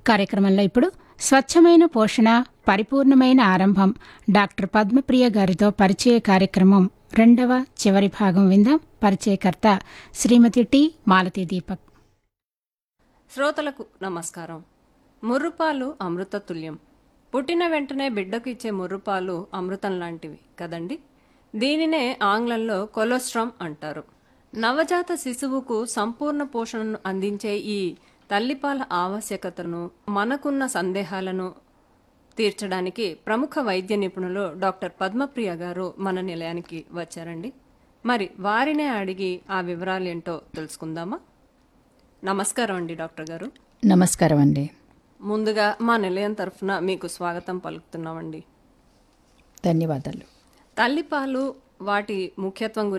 కార్యక్రమంలో ఇప్పుడు స్వచ్ఛమైన పోషణ పరిపూర్ణమైన ఆరంభం డాక్టర్ పద్మప్రియ గారితో పరిచయ కార్యక్రమం రెండవ చివరి భాగం విందాం పరిచయకర్త శ్రీమతి టి మాలతి దీపక్ శ్రోతలకు నమస్కారం ముర్రుపాలు అమృత తుల్యం పుట్టిన వెంటనే బిడ్డకు ఇచ్చే ముర్రుపాలు అమృతం లాంటివి కదండి దీనినే ఆంగ్లంలో కొలెస్ట్రామ్ అంటారు నవజాత శిశువుకు సంపూర్ణ పోషణను అందించే ఈ తల్లిపాల ఆవశ్యకతను మనకున్న సందేహాలను తీర్చడానికి ప్రముఖ వైద్య నిపుణులు డాక్టర్ పద్మప్రియ గారు మన నిలయానికి వచ్చారండి మరి వారినే అడిగి ఆ వివరాలేంటో తెలుసుకుందామా నమస్కారం అండి డాక్టర్ గారు నమస్కారం అండి ముందుగా మా నిలయం తరఫున మీకు స్వాగతం పలుకుతున్నామండి ధన్యవాదాలు తల్లిపాలు వాటి ముఖ్యత్వం గురించి